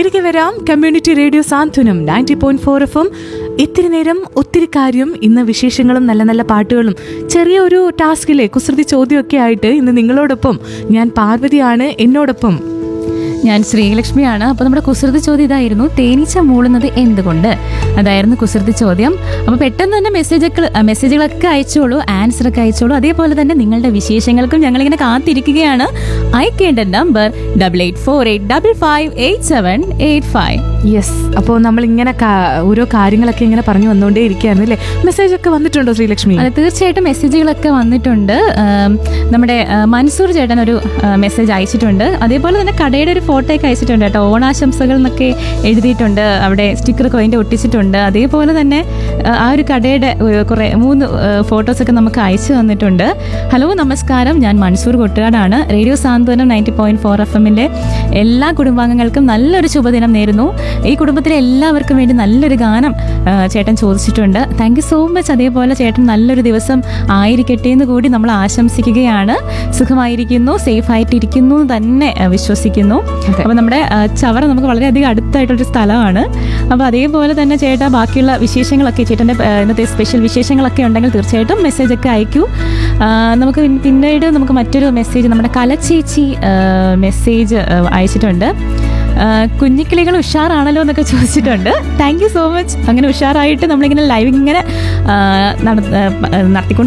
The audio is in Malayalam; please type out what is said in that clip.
തിരികെ വരാം community radio Santhwanam ninety point four F M ഇത്തിരി നേരം ഒത്തിരി കാര്യം ഇന്ന് വിശേഷങ്ങളും നല്ല നല്ല പാട്ടുകളും ചെറിയ ഒരു ടാസ്കിലെ കുസൃതി ചോദ്യമൊക്കെ ആയിട്ട് ഇന്ന് നിങ്ങളോടൊപ്പം ഞാൻ പാർവതിയാണ് എന്നോടൊപ്പം ഞാൻ ശ്രീലക്ഷ്മിയാണ് അപ്പോൾ നമ്മുടെ കുസൃതി ചോദ്യം ഇതായിരുന്നു തേനീച്ച മൂളുന്നത് എന്തുകൊണ്ട് അതായിരുന്നു കുസൃതി ചോദ്യം അപ്പോൾ പെട്ടെന്ന് തന്നെ മെസ്സേജുകൾ മെസ്സേജുകളൊക്കെ അയച്ചോളൂ ആൻസർ ഒക്കെ അയച്ചോളൂ അതേപോലെ തന്നെ നിങ്ങളുടെ വിശേഷങ്ങൾക്കും ഞങ്ങളിങ്ങനെ കാത്തിരിക്കുകയാണ് അയക്കേണ്ട number double eight four eight double five eight seven eight five yes അപ്പോൾ നമ്മൾ ഇങ്ങനെ ഓരോ കാര്യങ്ങളൊക്കെ ഇങ്ങനെ പറഞ്ഞു വന്നുകൊണ്ടേ ഇരിക്കുകയായിരുന്നു അല്ലേ മെസ്സേജ് ഒക്കെ വന്നിട്ടുണ്ടോ ശ്രീലക്ഷ്മി അതെ തീർച്ചയായിട്ടും മെസ്സേജുകളൊക്കെ വന്നിട്ടുണ്ട് ആം, നമ്മുടെ ആ, മൻസൂർ ചേട്ടൻ ഒരു ആ, മെസ്സേജ് അയച്ചിട്ടുണ്ട് അതേപോലെ തന്നെ കടയുടെ ഒരു ഫോട്ടോ ഒക്കെ അയച്ചിട്ടുണ്ട് കേട്ടോ ഓണാശംസകൾ എന്നൊക്കെ എഴുതിയിട്ടുണ്ട് അവിടെ സ്റ്റിക്കർ കോയിൻ്റെ ഒട്ടിച്ചിട്ടുണ്ട് അതേപോലെ തന്നെ ആ, ആ ഒരു കടയുടെ ഒരു കുറേ മൂന്ന് ഫോട്ടോസ് ഒക്കെ നമുക്ക് അയച്ചു തന്നിട്ടുണ്ട് ഹലോ നമസ്കാരം ഞാൻ മൻസൂർ കൊട്ടുകാടാണ് radio Santhwanam ninety point four F എമ്മിൻ്റെ എല്ലാ കുടുംബാംഗങ്ങൾക്കും നല്ലൊരു ശുഭദിനം നേരുന്നു ഈ കുടുംബത്തിലെ എല്ലാവർക്കും വേണ്ടി നല്ലൊരു ഗാനം ആ, ചേട്ടൻ ചോദിച്ചിട്ടുണ്ട് താങ്ക് യു സോ മച്ച് അതേപോലെ ചേട്ടൻ നല്ലൊരു ദിവസം ആയിരിക്കട്ടെ എന്ന് കൂടി നമ്മൾ ആശംസിക്കുകയാണ് സുഖമായിരിക്കുന്നു സേഫ് ആയിട്ടിരിക്കുന്നു എന്ന് തന്നെ ആ, വിശ്വസിക്കുന്നു അതെ. അപ്പോൾ നമ്മുടെ ആ, ചവറ നമുക്ക് വളരെയധികം അടുത്തായിട്ടൊരു സ്ഥലമാണ് അപ്പോൾ അതേപോലെ തന്നെ ചേട്ടാ ബാക്കിയുള്ള വിശേഷങ്ങളൊക്കെ ചേട്ടൻ്റെ ആ, ഇന്നത്തെ സ്പെഷ്യൽ വിശേഷങ്ങളൊക്കെ ഉണ്ടെങ്കിൽ തീർച്ചയായിട്ടും മെസ്സേജൊക്കെ അയക്കൂ ആ, നമുക്ക് പിൻ- പിന്നീട് നമുക്ക് മറ്റൊരു മെസ്സേജ് നമ്മുടെ കലച്ചേച്ചി ആ, മെസ്സേജ് ആ, അയച്ചിട്ടുണ്ട് ആ, കുഞ്ഞിക്കിളികൾ ഉഷാറാണല്ലോ എന്നൊക്കെ ചോദിച്ചിട്ടുണ്ട് താങ്ക് യു സോ മച്ച് അങ്ങനെ ഉഷാറായിട്ട് നമ്മളിങ്ങനെ ലൈവ് ഇങ്ങനെ ആ, നട- ആ, നടത്തിക്കൊണ്ട്